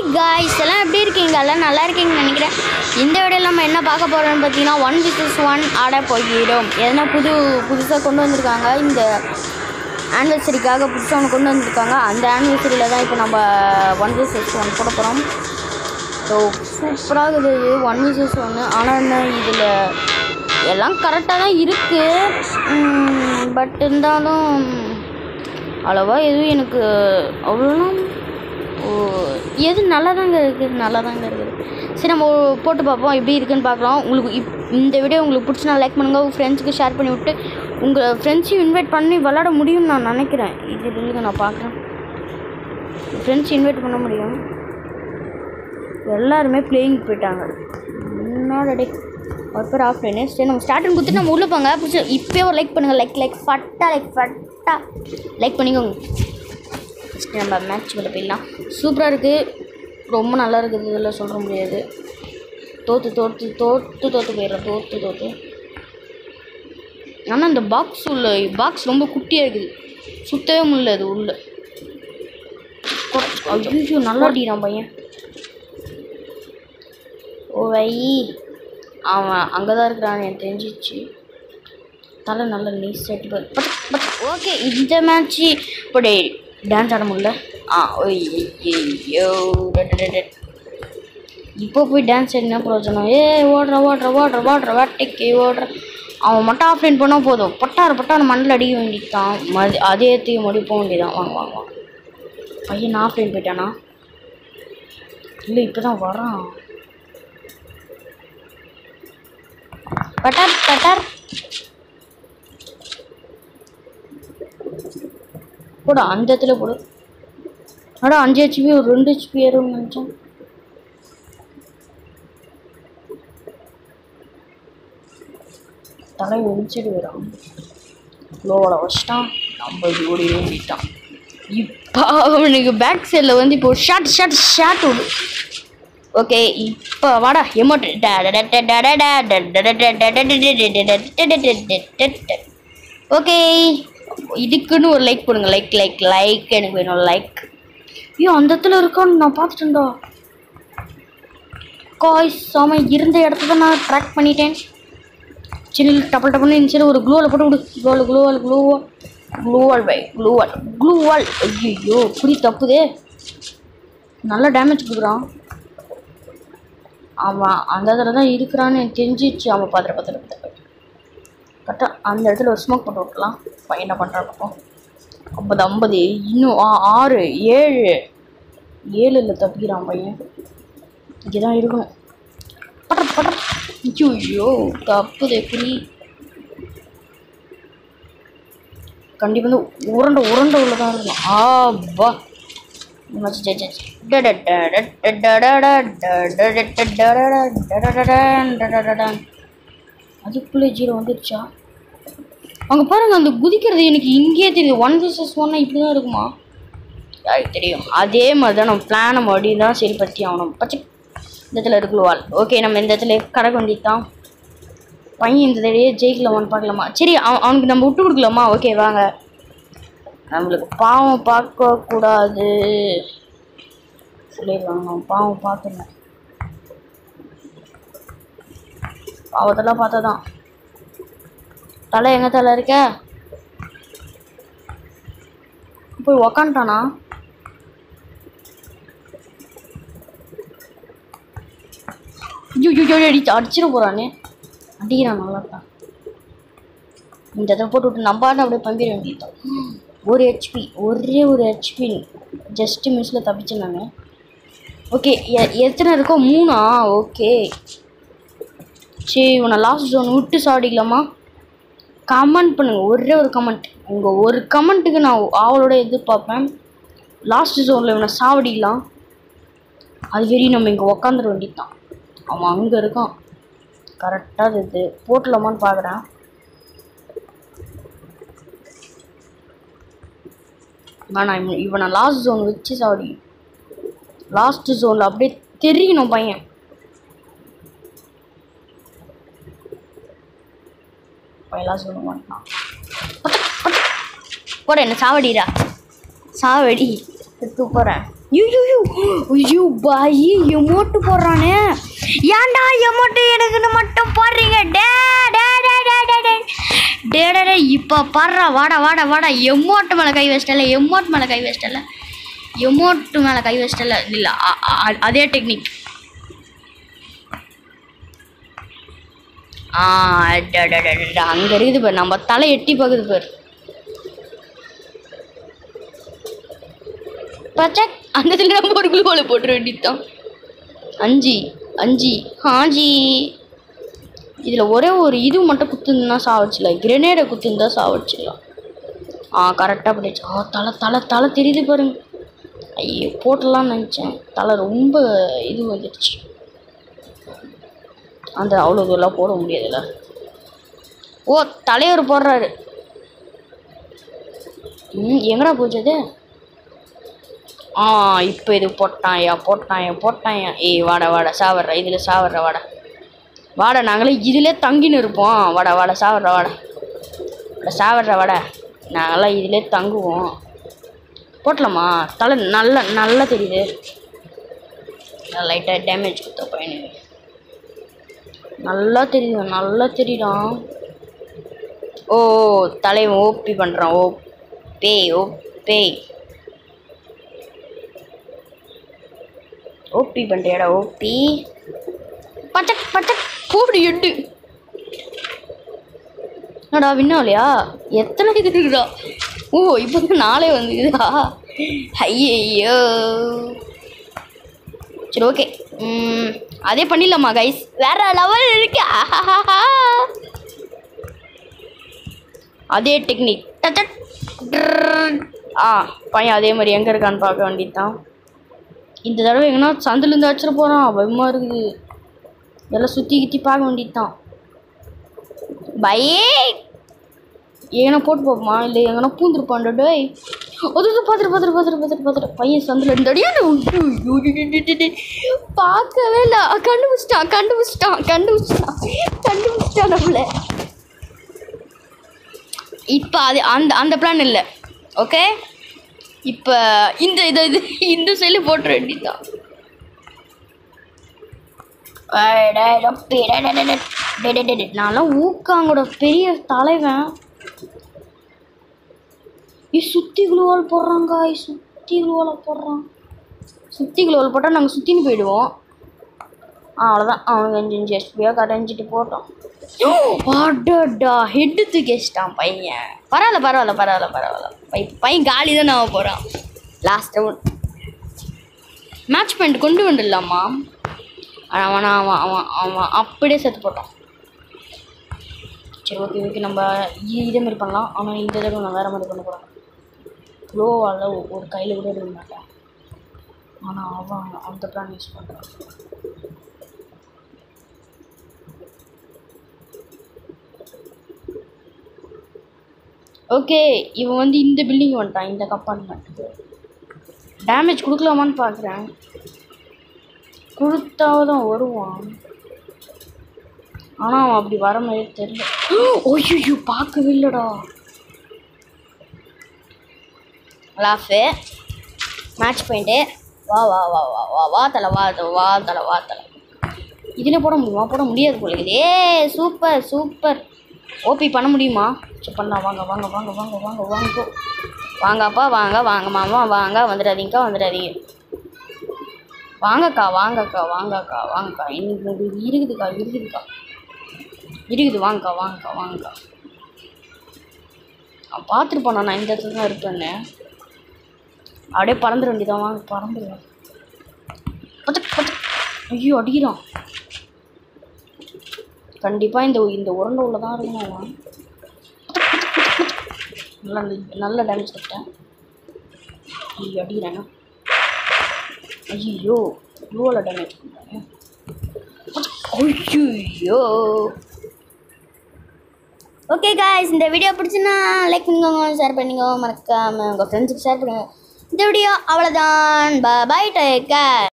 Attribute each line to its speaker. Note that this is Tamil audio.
Speaker 1: காய்ஸ் எல்லாம் எப்படி இருக்கீங்க எல்லாம் நல்லா இருக்கீங்கன்னு நினைக்கிறேன் இந்த வீடியோவில் நம்ம என்ன பார்க்க போகிறோம்னு பார்த்தீங்கன்னா ஒன் விசஸ் ஒன் ஆட போகிறோம் எதனா புது புதுசாக கொண்டு வந்திருக்காங்க இந்த ஆனிவர்சரிக்காக புதுசாக ஒன்று கொண்டு வந்திருக்காங்க அந்த ஆனிவர்சரியில் தான் இப்போ நம்ம ஒன் விசஸ் ஒன் போட போகிறோம் ஸோ சூப்பராக இருக்குது ஒன் விசஸ் ஒன்று ஆனால் என்ன இதில் எல்லாம் கரெக்டாக தான் இருக்குது பட் இருந்தாலும் அவ்வளோவா எதுவும் எனக்கு அவ்வளோலாம் ஓ எது நல்லா தாங்க இருக்குது நல்லா தாங்க இருக்குது சரி நம்ம போட்டு பார்ப்போம் எப்படி இருக்குன்னு பார்க்கலாம் உங்களுக்கு இப் இந்த வீடியோ உங்களுக்கு பிடிச்சினா லைக் பண்ணுங்கள் உங்கள் ஃப்ரெண்ட்ஸுக்கு ஷேர் பண்ணி விட்டு உங்கள் ஃப்ரெண்ட்ஸையும் இன்வைட் பண்ணி விளாட முடியும்னு நான் நினைக்கிறேன் இது இல்லைங்க நான் பார்க்குறேன் ஃப்ரெண்ட்ஸ் இன்வைட் பண்ண முடியும் எல்லாருமே பிளேயிங் போயிட்டாங்க என்னோட டே ஒர்க்கர் ஆஃப் லைனு சரி நம்ம ஸ்டார்டிங் கொடுத்துட்டு நம்ம உள்ளே போங்க பிடிச்சி இப்போயே ஒரு லைக் பண்ணுங்கள் லைக் லைக் ஃபட்டா லைக் ஃபட்டா லைக் பண்ணிக்கோங்க First நம்ம மேட்ச் உள்ள போயிடலாம் சூப்பராக இருக்குது ரொம்ப நல்லா இருக்குது இதில் சொல்ல முடியாது தோற்று தோற்று தோற்று தோற்று போயிடுறோம் தோற்று தோற்று ஆனால் இந்த பாக்ஸ் உள்ள பாக்ஸ் ரொம்ப குட்டியாக இருக்குது சுத்தவே முடியல அது உள்ள ஐயோ நல்லா அடிக்கிறான் பையன் ஓ வை அவன் அங்கே தான் இருக்கிறான்னு எனக்கு தெரிஞ்சிச்சு தலை நல்ல nice set but but okay இந்த மேட்ச்சு இப்படி டான்ஸ் ஆட முடியல ஆ ஐயோ இப்போ போய் டான்ஸ் ஆடினா பிரயோஜனம் ஏ ஓடுற ஓடுற ஓடுற ஓடுற வேட்டைக்கு ஓடுற அவன் மட்டும் ஆஃப்லைன் பண்ணால் போதும் பட்டார பட்டார மண்ணில் அடிக்க வேண்டியதுதான் மது அதே தூக்கி முடி போக வேண்டியதான் வாங்க வாங்க வாங்க பையன் ஆஃப்லைன் போயிட்டானா இல்லை இப்போ தான் வரான் பட்டார் பட்டார் போடா அந்த இடத்துல போடு அடா அஞ்சு ஹெச்பி ஒரு ரெண்டு ஹெச்பி ஏறும்னு நினச்சேன் தலை ஒழிச்சிட்டு வரான் லோவில் வச்சிட்டான் நம்ம ஓடி ஓடிட்டான் இப்போ அவனுக்கு பேக் சைடில் வந்து இப்போ ஷார்ட் ஷார்ட் ஷார்ட் விடு ஓகே இப்போ வாடா எமோட் ஓகே இதுக்குன்னு ஒரு லைக் போடுங்க லைக் லைக் லைக் எனக்கு வேணும் லைக் ஐயோ அந்த இடத்துல இருக்கான்னு நான் பார்த்துட்டேன்டா காய்ஸ் சாம இருந்த இடத்த தான் நான் ட்ராக் பண்ணிட்டேன் சின்ன டபுள் டபுள்னு இருந்துச்சு ஒரு க்ளூவில் போட்டு விடு க்ளூவில் க்ளூவால் க்ளூவால் க்ளூவால் பை க்ளூவால் க்ளூவால் ஐயோ புரி தப்புதே நல்ல டேமேஜ் கொடுக்குறான் அவன் அந்த இடத்துல தான் இருக்கிறான்னு எனக்கு தெரிஞ்சிச்சு அவன் பார்த்துட்டு பார்த்துட்டு பார்த்துட்டு கரெக்டாக அந்த இடத்துல ஒரு ஸ்மோக் போட்டு விட்லாம் பையன் என்ன பண்ணுறான் பார்ப்போம் ஐம்பது ஐம்பது இன்னும் ஆ ஆறு ஏழு ஏழில் தப்பிக்கிறான் பையன் இங்கே தான் இருக்கணும் பட்ட பட்ட ஐயோ தப்புது எப்படி கண்டிப்பாக வந்து உருண்டை உருண்டை உள்ள தான் இருக்கும் ஆப்பா மச்சி சே சே அதுக்குள்ளே ஜீரோ வந்துடுச்சா அங்கே பாருங்க அந்த குதிக்கிறது எனக்கு இங்கேயே தெரியுது ஒன் விசஸ் ஒன்னா இப்படி தான் இருக்குமா யாருக்கு தெரியும் அதே மாதிரி தான் நம்ம பிளானை மறுபடியும் தான் சரிப்படுத்தி ஆகணும் பச்சை இந்த இடத்துல இருக்குவாள் ஓகே நம்ம இந்த இடத்துல கடக்க வேண்டியதுதான் பையன் இந்த தடவையே ஜெயிக்கலாமான்னு பார்க்கலாமா சரி அவன் அவனுக்கு நம்ம விட்டு கொடுக்கலாமா ஓகே வாங்க நம்மளுக்கு பாவம் பார்க்கக்கூடாது சொல்லிடுவாங்க நம்ம பாவம் பார்க்கணும் பாவத்தெல்லாம் பார்த்தா தான் தலை எங்கே தலை இருக்க போய் உக்காண்டானா ஐயோ ஐயோ அடிச்சு அடிச்சிட போகிறானே அடிக்கிறான் நல்லா தான் இந்த இதை போட்டு விட்டு நம்பாட்டு அப்படியே பம்பிட வேண்டியதுதான் ஒரு ஹெச்பி ஒரே ஒரு ஹெச்பி ஜஸ்ட்டு மிஸ்ஸில் தப்பிச்சேன் நான் ஓகே எ எத்தனை இருக்கோ மூணா ஓகே சரி உன்னை லாஸ்ட் ஜோன் விட்டு சாடிக்கலாமா கமெண்ட் பண்ணுங்கள் ஒரே ஒரு கமெண்ட் உங்கள் ஒரு கமெண்ட்டுக்கு நான் ஆவலோட எதிர்பார்ப்பேன் லாஸ்ட் ஜோனில் இவனை சாவடிக்கலாம் அது வரையும் நம்ம இங்கே உக்காந்துட வேண்டியதுதான் அவன் அங்கே இருக்கான் கரெக்டாக இது போட்டலாமான்னு பார்க்குறேன் வேணாம் இவன் இவனை லாஸ்ட் ஜோன் வச்சு சாவடி லாஸ்ட் ஜோனில் அப்படியே தெரியணும் பையன் பையன் லாஸ்ட் ஜோன் மாட்டான் போட என்ன சாவடிடா சாவடி எடுத்து போகிறேன் ஐயோ ஐயோ பாய் எமோட்டு போடுறானே ஏன்டா எமோட்டு எனக்குன்னு மட்டும் போடுறீங்க டே டே டே டே டே டே டே டே டே இப்போ பாடுறா வாடா வாடா வாடா எமோட்டு மேலே கை வச்சிட்டல எமோட் மேலே கை வச்சிட்டல எமோட்டு மேலே கை வச்சிட்டல இல்லை அ- அ- அதே டெக்னிக் ஆ அங்கே இருக்குது பாரு நம்ம தலை எட்டி பார்க்குது பாரு பச்சை அந்த இடத்துல நம்ம ஒரு குளுக்கோலை போட்டுற வேண்டியதுதான் அஞ்சு அஞ்சு ஹாஜி இதில் ஒரே ஒரு இது மட்டும் குத்துருந்துன்னா சாவடிச்சிடலாம் கிரனேடை குத்துருந்தா சாவடிச்சிடலாம் ஆ கரெக்டாக பண்ணிச்சு ஆ தலை தலை தலை தெரியுது பாருங்க ஐயோ போட்டலாம்னு நினச்சேன் தலை ரொம்ப இது வந்துடுச்சு அந்த அவ்வளோ இதெல்லாம் போட முடியாதுல்ல ஓ தலைவர் போடுறாரு ம் எங்கடா போச்சு அது ஆ இப்போ இது போட்டான்யா போட்டான்யா போட்டான்யா ஏய் வாடா வாடா சாவட்ற இதில் சாவட்ற வாடா வாடா நாங்களே இதிலே தங்கின்னு இருப்போம் வாடா வாடா சாவட்ற வாடா வாடா சாவட்ற வாடா நாங்களாம் இதிலே தங்குவோம் போட்டலாமா தலை நல்லா நல்லா தெரியுது லைட்டாக டேமேஜ் கொடுத்த பையனுக்கு நல்லா தெரியுது நல்லா தெரியுதா ஓ தலைவன் ஓபி பண்ணுறான் ஓ பேய் ஓ பேய் ஓபி பண்ணுறியாடா ஓபி பச்சக் பச்சக் கூப்பிடு எட்டு என்னடா வின்னாலையா எத்தனை இது இருக்குடா ஓ இப்போ தான் நாளே வந்துக்குதா ஐயோ சரி ஓகே அதே பண்ணிடலாமா கைஸ் வேற லெவல் இருக்கு ஆஹாஹாஹா. அதே டெக்னிக் ஆ பையன் அதே மாதிரி எங்கே இருக்கான்னு பார்க்க வேண்டியதுதான் இந்த தடவை எங்கன்னா சந்திலேருந்து அடிச்சிட போகிறான் பயமாக இருக்குது எல்லாம் சுற்றி கித்தி பார்க்க வேண்டியதுதான் பயே எங்கன்னா போட்டு பார்ப்போமா இல்லை எங்கன்னா பூந்துருப்பான்டா டேய் அது பார்த்துட்டு பார்த்துட்டு பார்த்துட்டு பார்த்துட்டு பார்த்துட்டு பையன் சந்தில் ரெண்டு அடியா பார்க்கவே இல்லை கண்டுபிடிச்சிட்டான் கண்டுபிடிச்சிட்டான் கண்டுபிடிச்சிட்டான் கண்டுபிடிச்சிட்டான் நம்மள இப்போ அது அந்த அந்த பிளான் இல்லை ஓகே இப்போ இந்த இது இது இந்த சைடில் போட்டுற வேண்டியதுதான் ஏய், டேய், டப்பி, டேய், டேய், டேய், டேய், டேய், டேய், டேய். நான்லாம் ஊக்காங்கோட பெரிய தலைவன் ஏ சுத்தி குளுவால் போடுறாங்க ஏய், சுத்தி குளுவால் போடுறான் சுத்தி குளுவால் போட்டால் நாங்கள் சுற்றின்னு போயிடுவோம் ஆ அவ்வளோதான் அவனுக்கு அஞ்சு அஞ்சு எஸ்பியாக கரைஞ்சிட்டு போட்டோம் அடடா ஹெட்டு தூக்கி வச்சிட்டான் பையன் பரவாயில்ல பரவாயில்ல பரவாயில்ல பரவாயில்ல பை பையன் காலி தான் ஆக போகிறான் லாஸ்ட் ரவுண்ட் மேட்ச் பாயிண்ட் கொண்டு வந்துடலாமா அவன் அவன் அவன் அவன் அப்படியே செத்து போட்டான் சரி ஓகே ஓகே நம்ம இ- இதே மாதிரி பண்ணலாம் ஆனால் இந்த தடவை நான் வேறு மாதிரி பண்ண போகிறேன் க்ளோவால் ஒரு கையில் கூட எடுக்க மாட்டேன் ஆனால் அவன் அந்த பிளான் யூஸ் பண்ணுறான் ஓகே இவன் வந்து இந்த பில்டிங் வந்துட்டான் இந்த கப்பார்ட்மெண்ட் டேமேஜ் கொடுக்கலாமான்னு பார்க்குறேன் கொடுத்தாவது வருவான் ஆனால் அவன் அப்படி வர மாதிரி தெரியல ஐயோ பார்க்கவே இல்லைடா லாஃபு மேட்ச் பாயிண்ட்டு வா வா வா வா வா வா தலை வா தலை வா தலை வா தலை இதில் போட முடியுமா போட முடியாது போல இருக்குது ஏ சூப்பர் சூப்பர் ஓபி பண்ண முடியுமா சரி பண்ணலாம் வாங்க வாங்க வாங்க வாங்க வாங்க வாங்க வாங்கப்பா வாங்க வாங்க மாமா வாங்க வந்துடாதீங்கக்கா வந்துடாதீங்க வாங்கக்கா வாங்கக்கா வாங்கக்கா வாங்கக்கா இன்னைக்கு இருக்குதுக்கா இருக்குதுக்கா இருக்குது வாங்கக்கா வாங்கக்கா வாங்கக்கா அவன் பார்த்துருப்பானா நான் இந்த இடத்துல தான் இருப்பேன்னு அப்படியே பறந்துட வேண்டியதான் வாங்க பறந்துடுவேன் பச்சக் பச்சக் ஐயோ அடிக்கிறான் கண்டிப்பாக இந்த இந்த உருண்டை உள்ள தான் இருக்கணும் அவன் நல்லா நல்ல டேமேஜ் கொடுத்தேன் ஐயோ அடிக்கிறானா ஐயோ இவ்வளோ டேமேஜ் கொடுத்தாங்க ஐயோ ஓகே காய்ஸ் இந்த வீடியோ பிடிச்சுன்னா லைக் பண்ணிக்கோங்க ஷேர் பண்ணிக்கோங்க மறக்காமல் உங்கள் ஃப்ரெண்ட்ஸுக்கு ஷேர் பண்ணுங்க இந்த வீடியோ அவ்வளோதான் பாய் டேக் கேர்